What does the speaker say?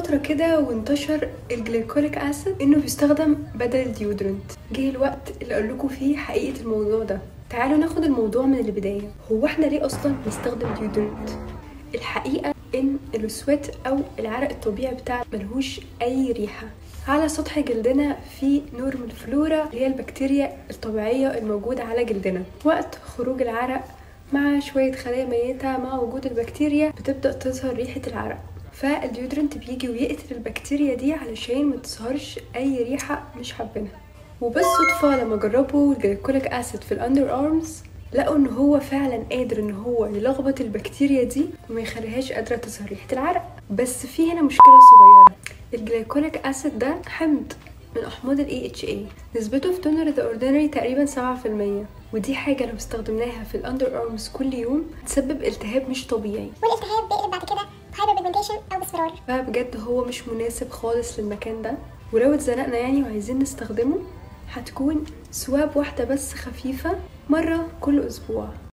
فترة كده وانتشر الجليكوليك اسيد انه بيستخدم بدل الديودرنت جه الوقت اللي اقول لكم فيه حقيقة الموضوع ده تعالوا ناخد الموضوع من البداية هو احنا ليه اصلا بنستخدم ديودرنت الحقيقة ان السويت او العرق الطبيعي بتاعنا ملهوش اي ريحة على سطح جلدنا في نورمال فلورا اللي هي البكتيريا الطبيعية الموجودة على جلدنا وقت خروج العرق مع شوية خلايا ميتة مع وجود البكتيريا بتبدأ تظهر ريحة العرق فالديودرنت بيجي ويقتل البكتيريا دي علشان ما تظهرش اي ريحة مش حابينها وبالصدفة لما جربوا الجليكوليك اسيد في الاندر ارمز لقوا ان هو فعلا قادر ان هو يلخبط البكتيريا دي وما يخليهاش قادرة تظهر ريحة العرق بس في هنا مشكلة صغيرة الجليكوليك اسيد ده حمض من احماض ال AHA نسبته في تونر ذا اوردينري تقريبا 7% ودي حاجة لو استخدمناها في الاندر ارمز كل يوم تسبب التهاب مش طبيعي والالتهاب بيقلب بعد كده هايبر او باصفرار فبجد هو مش مناسب خالص للمكان ده ولو اتزنقنا يعني وعايزين نستخدمه هتكون سواب واحدة بس خفيفة مرة كل أسبوع